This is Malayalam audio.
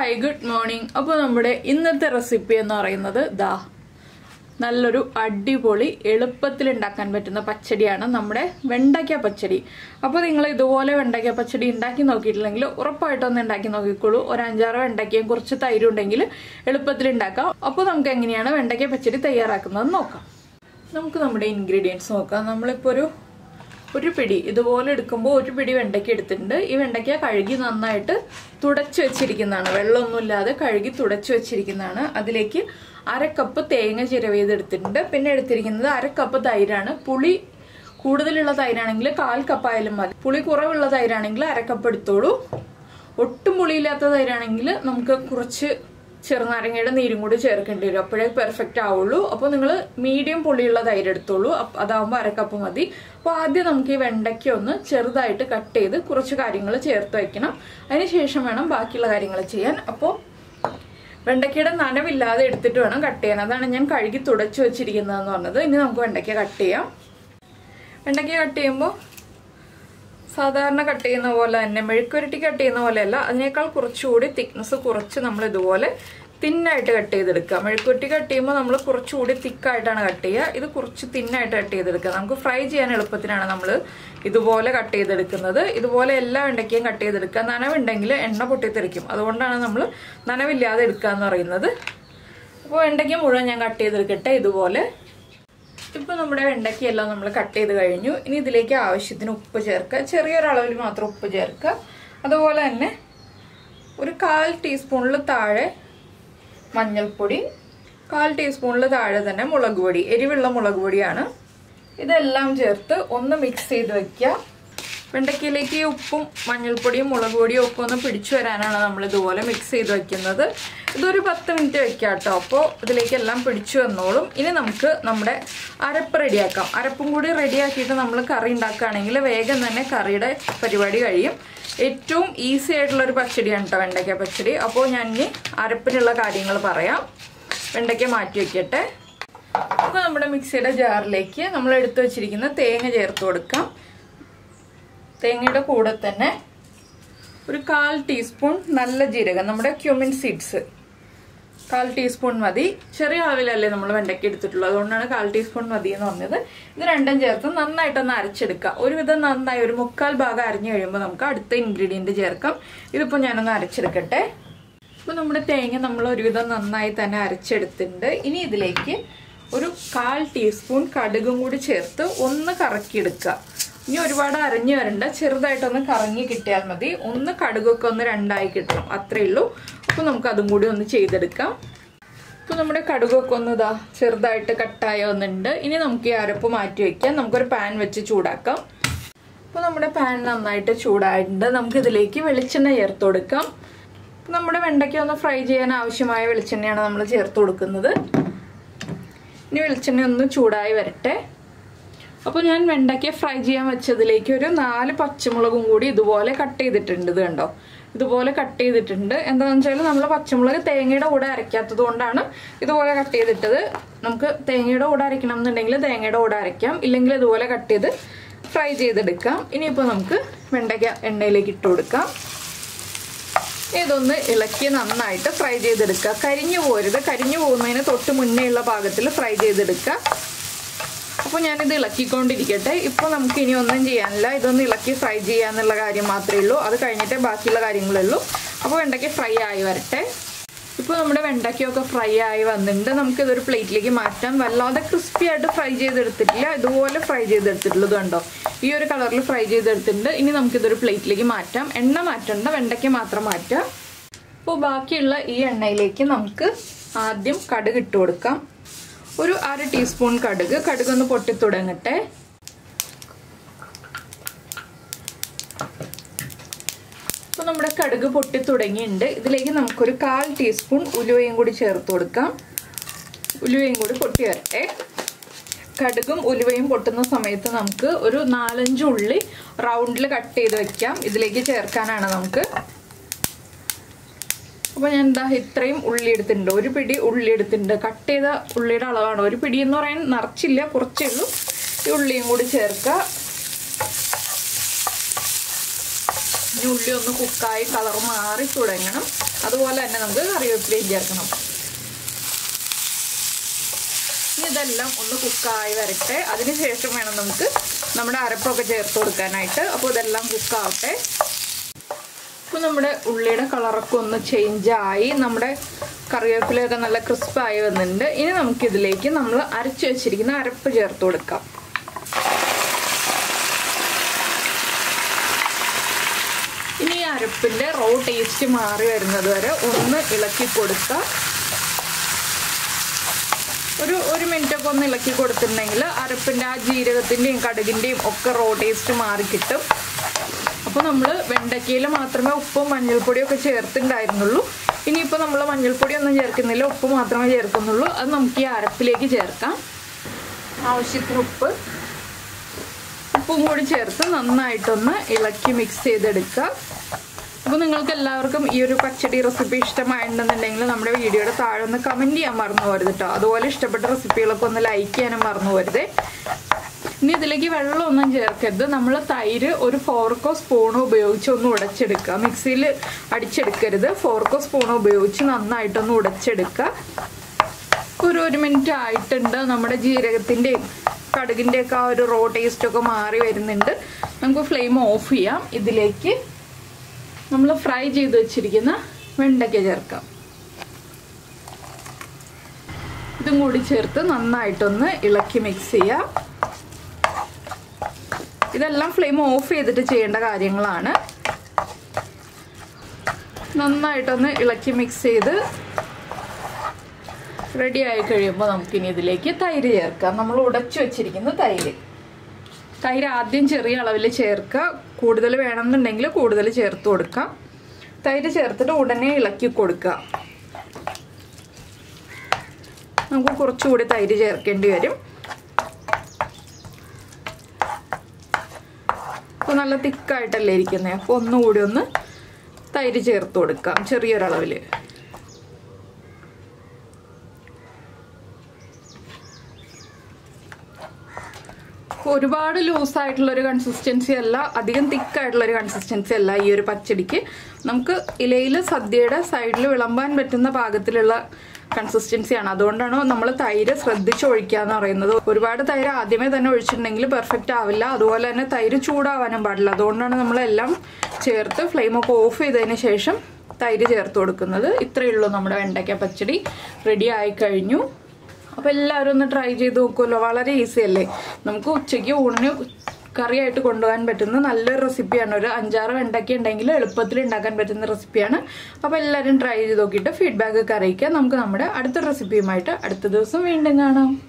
ഹായ് ഗുഡ് മോർണിംഗ് അപ്പോൾ നമ്മുടെ ഇന്നത്തെ റെസിപ്പി എന്ന് പറയുന്നത് ദാ നല്ലൊരു അടിപൊളി എളുപ്പത്തിൽ ഉണ്ടാക്കാൻ പറ്റുന്ന പച്ചടിയാണ് നമ്മുടെ വെണ്ടയ്ക്ക പച്ചടി അപ്പോൾ നിങ്ങൾ ഇതുപോലെ വെണ്ടയ്ക്ക പച്ചടി ഉണ്ടാക്കി നോക്കിയിട്ടില്ലെങ്കിൽ ഉറപ്പായിട്ടൊന്ന് ഉണ്ടാക്കി നോക്കിക്കോളൂ ഒരു അഞ്ചാറ് വെണ്ടയ്ക്കയും കുറച്ച് തൈരും ഉണ്ടെങ്കിൽ എളുപ്പത്തിൽ ഉണ്ടാക്കാം അപ്പോൾ നമുക്ക് എങ്ങനെയാണ് വെണ്ടയ്ക്ക പച്ചടി തയ്യാറാക്കുന്നത് നോക്കാം നമുക്ക് നമ്മുടെ ഇൻഗ്രീഡിയൻസ് നോക്കാം നമ്മളിപ്പോൾ ഒരു ഒരു പിടി ഇതുപോലെ എടുക്കുമ്പോൾ ഒരു പിടി വെണ്ടയ്ക്ക എടുത്തിട്ടുണ്ട് ഈ വെണ്ടയ്ക്ക കഴുകി നന്നായിട്ട് തുടച്ചു വെച്ചിരിക്കുന്നതാണ് വെള്ളമൊന്നുമില്ലാതെ കഴുകി തുടച്ചു വെച്ചിരിക്കുന്നതാണ് അതിലേക്ക് അര കപ്പ് തേങ്ങ ചിരവിയതെടുത്തിട്ടുണ്ട് പിന്നെ എടുത്തിരിക്കുന്നത് അര കപ്പ് തൈരാണ് പുളി കൂടുതലുള്ള തൈരാണെങ്കിൽ കാൽ കപ്പ് ആയാലും മതി പുളി കുറവുള്ള തൈരാണെങ്കിൽ അര കപ്പ് എടുത്തോളൂ ഒട്ടും പുളിയില്ലാത്ത തൈരാണെങ്കിൽ നമുക്ക് കുറച്ച് ചെറുനാരങ്ങയുടെ നീരും കൂടി ചേർക്കേണ്ടി വരും അപ്പോഴേ പെർഫെക്റ്റ് ആവുള്ളൂ അപ്പോൾ നിങ്ങൾ മീഡിയം പുളിയുള്ള തൈര് എടുത്തോളൂ അതാവുമ്പോൾ അരക്കപ്പ് മതി അപ്പോൾ ആദ്യം നമുക്ക് ഈ വെണ്ടയ്ക്ക ഒന്ന് ചെറുതായിട്ട് കട്ട് ചെയ്ത് കുറച്ച് കാര്യങ്ങൾ ചേർത്ത് വെക്കണം അതിനുശേഷം വേണം ബാക്കിയുള്ള കാര്യങ്ങൾ ചെയ്യാൻ അപ്പോൾ വെണ്ടയ്ക്കയുടെ നനവില്ലാതെ എടുത്തിട്ട് വേണം കട്ട് ചെയ്യാൻ അതാണ് ഞാൻ കഴുകി തുടച്ചു വെച്ചിരിക്കുന്നതെന്ന് പറഞ്ഞത് ഇനി നമുക്ക് വെണ്ടയ്ക്ക കട്ട് ചെയ്യാം വെണ്ടയ്ക്ക കട്ട് ചെയ്യുമ്പോൾ സാധാരണ കട്ട് ചെയ്യുന്ന പോലെ തന്നെ മെഴുക്കുരുട്ടി കട്ട് ചെയ്യുന്ന പോലെയല്ല അതിനേക്കാൾ കുറച്ചുകൂടി തിക്നെസ് കുറച്ച് നമ്മൾ ഇതുപോലെ തിന്നായിട്ട് കട്ട് ചെയ്തെടുക്കുക മെഴുക്കുരുട്ടി കട്ട് ചെയ്യുമ്പോൾ നമ്മൾ കുറച്ചുകൂടി തിക്കായിട്ടാണ് കട്ട് ചെയ്യുക ഇത് കുറച്ച് തിന്നായിട്ട് കട്ട് ചെയ്തെടുക്കുക നമുക്ക് ഫ്രൈ ചെയ്യാൻ എളുപ്പത്തിനാണ് നമ്മൾ ഇതുപോലെ കട്ട് ചെയ്തെടുക്കുന്നത് ഇതുപോലെ എല്ലാ വെണ്ടയ്ക്കയും കട്ട് ചെയ്തെടുക്കുക നനവുണ്ടെങ്കിൽ എണ്ണ പൊട്ടിത്തെറിക്കും അതുകൊണ്ടാണ് നമ്മൾ നനവില്ലാതെ എടുക്കുക എന്ന് പറയുന്നത് അപ്പോൾ വെണ്ടയ്ക്ക മുഴുവൻ ഞാൻ കട്ട് ചെയ്തെടുക്കട്ടെ ഇതുപോലെ ഇപ്പൊ നമ്മുടെ വെണ്ടയ്ക്കയെല്ലാം നമ്മൾ കട്ട് ചെയ്ത് കഴിഞ്ഞു ഇനി ഇതിലേക്ക് ആവശ്യത്തിന് ഉപ്പ് ചേർക്കുക ചെറിയൊരളവിൽ മാത്രം ഉപ്പ് ചേർക്കുക അതുപോലെ തന്നെ ഒരു കാൽ ടീസ്പൂണിൽ താഴെ മഞ്ഞൾപ്പൊടി കാൽ ടീസ്പൂണിൽ താഴെ തന്നെ മുളക് പൊടി എരിവുള്ള മുളക് പൊടിയാണ് ഇതെല്ലാം ചേർത്ത് ഒന്ന് മിക്സ് ചെയ്ത് വെക്കുക വെണ്ടയ്ക്കയിലേക്ക് ഉപ്പും മഞ്ഞൾപ്പൊടിയും മുളക് പൊടിയും ഒക്കെ ഒന്ന് പിടിച്ചു വരാനാണ് നമ്മൾ ഇതുപോലെ മിക്സ് ചെയ്ത് വെക്കുന്നത് ഇതൊരു പത്ത് മിനിറ്റ് വെക്കാം കേട്ടോ അപ്പോൾ ഇതിലേക്ക് എല്ലാം പിടിച്ചു വന്നോളും ഇനി നമുക്ക് നമ്മുടെ അരപ്പ് റെഡിയാക്കാം അരപ്പും കൂടി റെഡിയാക്കിയിട്ട് നമ്മൾ കറി ഉണ്ടാക്കുകയാണെങ്കിൽ വേഗം തന്നെ കറിയുടെ പരിപാടി കഴിയും ഏറ്റവും ഈസി ആയിട്ടുള്ള ഒരു പച്ചടിയാണ് കേട്ടോ വെണ്ടയ്ക്ക പച്ചടി അപ്പോൾ ഞാൻ ഇനി അരപ്പിനുള്ള കാര്യങ്ങൾ പറയാം വെണ്ടയ്ക്ക മാറ്റി വെക്കട്ടെ അപ്പോൾ നമ്മുടെ മിക്സിയുടെ ജാറിലേക്ക് നമ്മൾ എടുത്തു വെച്ചിരിക്കുന്ന തേങ്ങ ചേർത്ത് കൊടുക്കാം തേങ്ങയുടെ കൂടെ തന്നെ ഒരു കാൽ ടീസ്പൂൺ നല്ല ജീരകം നമ്മുടെ ക്യൂമിൻ സീഡ്സ് കാൽ ടീസ്പൂൺ മതി ചെറിയ അളവിലല്ലേ നമ്മൾ വെണ്ടയ്ക്ക് എടുത്തിട്ടുള്ളൂ അതുകൊണ്ടാണ് കാൽ ടീസ്പൂൺ മതി എന്ന് പറഞ്ഞത് ഇത് രണ്ടും ചേർത്ത് നന്നായിട്ടൊന്ന് അരച്ചെടുക്കുക ഒരുവിധം നന്നായി ഒരു മുക്കാൽ ഭാഗം അരിഞ്ഞു കഴിയുമ്പോൾ നമുക്ക് അടുത്ത ഇൻഗ്രീഡിയൻറ്റ് ചേർക്കാം ഇതിപ്പോൾ ഞാനൊന്ന് അരച്ചെടുക്കട്ടെ ഇപ്പോൾ നമ്മുടെ തേങ്ങ നമ്മൾ ഒരുവിധം നന്നായി തന്നെ അരച്ചെടുത്തിട്ടുണ്ട് ഇനി ഇതിലേക്ക് ഒരു കാൽ ടീസ്പൂൺ കടുകും കൂടി ചേർത്ത് ഒന്ന് കറക്കിയെടുക്കുക ഇനി ഒരുപാട് അരഞ്ഞു വരണ്ട ചെറുതായിട്ടൊന്ന് കറങ്ങി കിട്ടിയാൽ മതി ഒന്ന് കടുകൊക്കെ ഒന്ന് രണ്ടായി കിട്ടണം അത്രേ ഉള്ളൂ അപ്പോൾ നമുക്ക് അതും കൂടി ഒന്ന് ചെയ്തെടുക്കാം ഇപ്പോൾ നമ്മുടെ കടുകൊക്കെ ഒന്ന് ഇതാ ചെറുതായിട്ട് കട്ടായി വന്നിട്ടുണ്ട് ഇനി നമുക്ക് ഈ അരപ്പ് മാറ്റി വയ്ക്കാം നമുക്കൊരു പാൻ വെച്ച് ചൂടാക്കാം അപ്പോൾ നമ്മുടെ പാൻ നന്നായിട്ട് ചൂടായിട്ടുണ്ട് നമുക്ക് ഇതിലേക്ക് വെളിച്ചെണ്ണ ചേർത്ത് കൊടുക്കാം നമ്മുടെ വെണ്ടയ്ക്ക ഒന്ന് ഫ്രൈ ചെയ്യാൻ ആവശ്യമായ വെളിച്ചെണ്ണയാണ് നമ്മൾ ചേർത്ത് കൊടുക്കുന്നത് ഇനി വെളിച്ചെണ്ണ ഒന്ന് ചൂടായി വരട്ടെ അപ്പോൾ ഞാൻ വെണ്ടയ്ക്ക ഫ്രൈ ചെയ്യാൻ വെച്ചതിലേക്ക് ഒരു നാല് പച്ചമുളകും കൂടി ഇതുപോലെ കട്ട് ചെയ്തിട്ടുണ്ട് ഇത് കണ്ടോ ഇതുപോലെ കട്ട് ചെയ്തിട്ടുണ്ട് എന്താണെന്ന് വെച്ചാൽ നമ്മൾ പച്ചമുളക് തേങ്ങയുടെ കൂടെ അരയ്ക്കാത്തത് കൊണ്ടാണ് ഇതുപോലെ കട്ട് ചെയ്തിട്ടത് നമുക്ക് തേങ്ങയുടെ കൂടെ അരയ്ക്കണം എന്നുണ്ടെങ്കിൽ തേങ്ങയുടെ കൂടെ അരയ്ക്കാം ഇല്ലെങ്കിൽ ഇതുപോലെ കട്ട് ചെയ്ത് ഫ്രൈ ചെയ്തെടുക്കാം ഇനിയിപ്പോൾ നമുക്ക് വെണ്ടയ്ക്ക എണ്ണയിലേക്ക് ഇട്ട് കൊടുക്കാം ഇതൊന്ന് ഇളക്കി നന്നായിട്ട് ഫ്രൈ ചെയ്തെടുക്കുക കരിഞ്ഞു പോരുത് കരിഞ്ഞു പോകുന്നതിന് തൊട്ട് മുന്നേ ഉള്ള പാകത്തിൽ ഫ്രൈ ചെയ്തെടുക്കുക അപ്പോൾ ഞാനിത് ഇളക്കിക്കൊണ്ടിരിക്കട്ടെ ഇപ്പോൾ നമുക്ക് ഇനി ഒന്നും ചെയ്യാനില്ല ഇതൊന്ന് ഇളക്കി ഫ്രൈ ചെയ്യാന്നുള്ള കാര്യം മാത്രമേ ഉള്ളൂ അത് കഴിഞ്ഞിട്ടേ ബാക്കിയുള്ള കാര്യങ്ങളുള്ളൂ അപ്പോൾ വെണ്ടയ്ക്ക് ഫ്രൈ ആയി വരട്ടെ ഇപ്പോൾ നമ്മുടെ വെണ്ടയ്ക്കൊക്കെ ഫ്രൈ ആയി വന്നിട്ടുണ്ട് നമുക്കിതൊരു പ്ലേറ്റിലേക്ക് മാറ്റാം വല്ലാതെ ക്രിസ്പി ആയിട്ട് ഫ്രൈ ചെയ്തെടുത്തിട്ടില്ല ഇതുപോലെ ഫ്രൈ ചെയ്തെടുത്തിട്ടുള്ളത് കണ്ടോ ഈ ഒരു കളറിൽ ഫ്രൈ ചെയ്തെടുത്തിട്ടുണ്ട് ഇനി നമുക്കിതൊരു പ്ലേറ്റിലേക്ക് മാറ്റാം എണ്ണ മാറ്റണ്ട വെണ്ടയ്ക്ക് മാത്രം മാറ്റാം അപ്പോൾ ബാക്കിയുള്ള ഈ എണ്ണയിലേക്ക് നമുക്ക് ആദ്യം കടുക് ഇട്ട് കൊടുക്കാം ഒരു അര ടീസ്പൂൺ കടുക് കടുക് ഒന്ന് പൊട്ടി തുടങ്ങട്ടെ അപ്പോൾ നമ്മുടെ കടുക് പൊട്ടി തുടങ്ങിയിട്ടുണ്ട് ഇതിലേക്ക് നമുക്കൊരു കാൽ ടീസ്പൂൺ ഉലുവയും കൂടി ചേർത്ത് കൊടുക്കാം ഉലുവയും കൂടി പൊട്ടി വരട്ടെ കടുകും ഉലുവയും പൊട്ടുന്ന സമയത്ത് നമുക്ക് ഒരു നാലഞ്ച് ഉള്ളി റൗണ്ടിൽ കട്ട് ചെയ്ത് വെക്കാം ഇതിലേക്ക് ചേർക്കാനാണ് നമുക്ക് അപ്പോൾ ഞാൻ എന്താ ഇത്രയും ഉള്ളി എടുത്തിട്ടുണ്ട് ഒരു പിടി ഉള്ളി എടുത്തിട്ടുണ്ട് കട്ട് ചെയ്ത ഉള്ളിയുടെ അളവാണ് ഒരു പിടി എന്ന് പറയാൻ നിറച്ചില്ല കുറച്ചേ ഉള്ളൂ ഈ ഉള്ളിയും കൂടി ചേർക്കുക ഇനി ഉള്ളി ഒന്ന് കുക്കായി കളർ മാറി തുടങ്ങണം അതുപോലെ തന്നെ നമുക്ക് കറിവേപ്പിലയും ചേർക്കണം ഇനി ഇതെല്ലാം ഒന്ന് കുക്കായി വരട്ടെ അതിനുശേഷം വേണം നമുക്ക് നമ്മുടെ അരപ്പൊക്കെ ചേർത്ത് കൊടുക്കാനായിട്ട് അപ്പോൾ ഇതെല്ലാം കുക്കാവട്ടെ ഇപ്പോൾ നമ്മുടെ ഉള്ളിയുടെ കളറൊക്കെ ഒന്ന് ചേഞ്ച് ആയി നമ്മുടെ കറിവേപ്പിലയൊക്കെ നല്ല ക്രിസ്പായി വന്നിട്ടുണ്ട് ഇനി നമുക്കിതിലേക്ക് നമ്മൾ അരച്ചു വെച്ചിരിക്കുന്ന അരപ്പ് ചേർത്ത് കൊടുക്കാം ഇനി ഈ അരപ്പിൻ്റെ റോ ടേസ്റ്റ് മാറി വരുന്നത് വരെ ഒന്ന് ഇളക്കി കൊടുക്കുക ഒരു ഒരു മിനിറ്റ് ഒക്കെ ഒന്ന് ഇളക്കി കൊടുത്തിട്ടുണ്ടെങ്കിൽ അരപ്പിൻ്റെ ആ ജീരകത്തിൻ്റെയും കടുകിൻ്റെയും ഒക്കെ റോ ടേസ്റ്റ് മാറി കിട്ടും അപ്പോൾ നമ്മൾ വെണ്ടയ്ക്കയിൽ മാത്രമേ ഉപ്പും മഞ്ഞൾപ്പൊടിയും ഒക്കെ ചേർത്തിട്ടുണ്ടായിരുന്നുള്ളൂ ഇനിയിപ്പോൾ നമ്മൾ മഞ്ഞൾപ്പൊടി ഒന്നും ചേർക്കുന്നില്ല ഉപ്പ് മാത്രമേ ചേർക്കുന്നുള്ളൂ അത് നമുക്ക് ഈ അരപ്പിലേക്ക് ചേർക്കാം ആവശ്യത്തിന് ഉപ്പ് ഉപ്പും കൂടി ചേർത്ത് നന്നായിട്ടൊന്ന് ഇളക്കി മിക്സ് ചെയ്തെടുക്കുക അപ്പോൾ നിങ്ങൾക്ക് എല്ലാവർക്കും ഈ ഒരു പച്ചടി റെസിപ്പി ഇഷ്ടമായിട്ടുണ്ടെന്നുണ്ടെങ്കിൽ നമ്മുടെ വീഡിയോയുടെ താഴെ ഒന്ന് കമൻറ്റ് ചെയ്യാൻ മറന്നു പോരുത് കേട്ടോ അതുപോലെ ഇഷ്ടപ്പെട്ട റെസിപ്പികളൊക്കെ ഒന്ന് ലൈക്ക് ചെയ്യാനും മറന്നു പോരുതേ ഇനി ഇതിലേക്ക് വെള്ളമൊന്നും ചേർക്കരുത് നമ്മൾ തൈര് ഒരു ഫോർക്കോ സ്പൂണോ ഉപയോഗിച്ച് ഒന്ന് ഉടച്ചെടുക്കുക മിക്സിയിൽ അടിച്ചെടുക്കരുത് ഫോർക്കോ സ്പൂണോ ഉപയോഗിച്ച് നന്നായിട്ടൊന്ന് ഉടച്ചെടുക്കുക ഒരു ഒരു മിനിറ്റ് ആയിട്ടുണ്ട് നമ്മുടെ ജീരകത്തിൻ്റെയും കടുകിൻ്റെയൊക്കെ ആ ഒരു റോ ടേസ്റ്റൊക്കെ മാറി വരുന്നുണ്ട് നമുക്ക് ഫ്ലെയിം ഓഫ് ചെയ്യാം ഇതിലേക്ക് നമ്മൾ ഫ്രൈ ചെയ്ത് വെച്ചിരിക്കുന്ന വെണ്ടയ്ക്ക ചേർക്കാം ഇതും കൂടി ചേർത്ത് നന്നായിട്ടൊന്ന് ഇളക്കി മിക്സ് ചെയ്യാം ഇതെല്ലാം ഫ്ലെയിം ഓഫ് ചെയ്തിട്ട് ചെയ്യേണ്ട കാര്യങ്ങളാണ് നന്നായിട്ടൊന്ന് ഇളക്കി മിക്സ് ചെയ്ത് റെഡി ആയി കഴിയുമ്പോൾ നമുക്കിനി ഇതിലേക്ക് തൈര് ചേർക്കാം നമ്മൾ ഉടച്ചു വെച്ചിരിക്കുന്ന തൈര് തൈര് ആദ്യം ചെറിയ അളവിൽ ചേർക്കുക കൂടുതൽ വേണമെന്നുണ്ടെങ്കിൽ കൂടുതൽ ചേർത്ത് കൊടുക്കാം തൈര് ചേർത്തിട്ട് ഉടനെ ഇളക്കി കൊടുക്കുക നമുക്ക് കുറച്ചുകൂടി തൈര് ചേർക്കേണ്ടി വരും അപ്പോൾ നല്ല തിക്കായിട്ടല്ലേ ഇരിക്കുന്നത് അപ്പോൾ ഒന്നുകൂടി ഒന്ന് തൈര് ചേർത്ത് കൊടുക്കാം ചെറിയൊരളവിൽ ഒരുപാട് ലൂസായിട്ടുള്ള ഒരു കൺസിസ്റ്റൻസി അല്ല അധികം തിക്കായിട്ടുള്ള ഒരു കൺസിസ്റ്റൻസി അല്ല ഈ ഒരു പച്ചടിക്ക് നമുക്ക് ഇലയിൽ സദ്യയുടെ സൈഡിൽ വിളമ്പാൻ പറ്റുന്ന പാകത്തിലുള്ള കൺസിസ്റ്റൻസിയാണ് അതുകൊണ്ടാണ് നമ്മൾ തൈര് ശ്രദ്ധിച്ച് ഒഴിക്കുക എന്ന് പറയുന്നത് ഒരുപാട് തൈര് ആദ്യമേ തന്നെ ഒഴിച്ചിട്ടുണ്ടെങ്കിൽ പെർഫെക്റ്റ് ആവില്ല അതുപോലെ തന്നെ തൈര് ചൂടാവാനും പാടില്ല അതുകൊണ്ടാണ് നമ്മളെല്ലാം ചേർത്ത് ഫ്ലെയിമൊക്കെ ഓഫ് ചെയ്തതിന് ശേഷം തൈര് ചേർത്ത് കൊടുക്കുന്നത് ഇത്രയേ ഉള്ളൂ നമ്മുടെ വെണ്ടയ്ക്ക പച്ചടി റെഡി ആയി കഴിഞ്ഞു അപ്പോൾ എല്ലാവരും ഒന്ന് ട്രൈ ചെയ്ത് നോക്കുമല്ലോ വളരെ ഈസി അല്ലേ നമുക്ക് ഉച്ചയ്ക്ക് ഊണിന് കറിയായിട്ട് കൊണ്ടുപോകാൻ പറ്റുന്ന നല്ലൊരു റെസിപ്പിയാണ് ഒരു അഞ്ചാറ് വെണ്ടയ്ക്ക ഉണ്ടെങ്കിൽ എളുപ്പത്തിൽ ഉണ്ടാക്കാൻ പറ്റുന്ന റെസിപ്പിയാണ് അപ്പോൾ എല്ലാവരും ട്രൈ ചെയ്ത് നോക്കിയിട്ട് ഫീഡ്ബാക്ക് ഒക്കെ അറിയിക്കുക നമുക്ക് നമ്മുടെ അടുത്ത റെസിപ്പിയുമായിട്ട് അടുത്ത ദിവസം വീണ്ടും കാണാം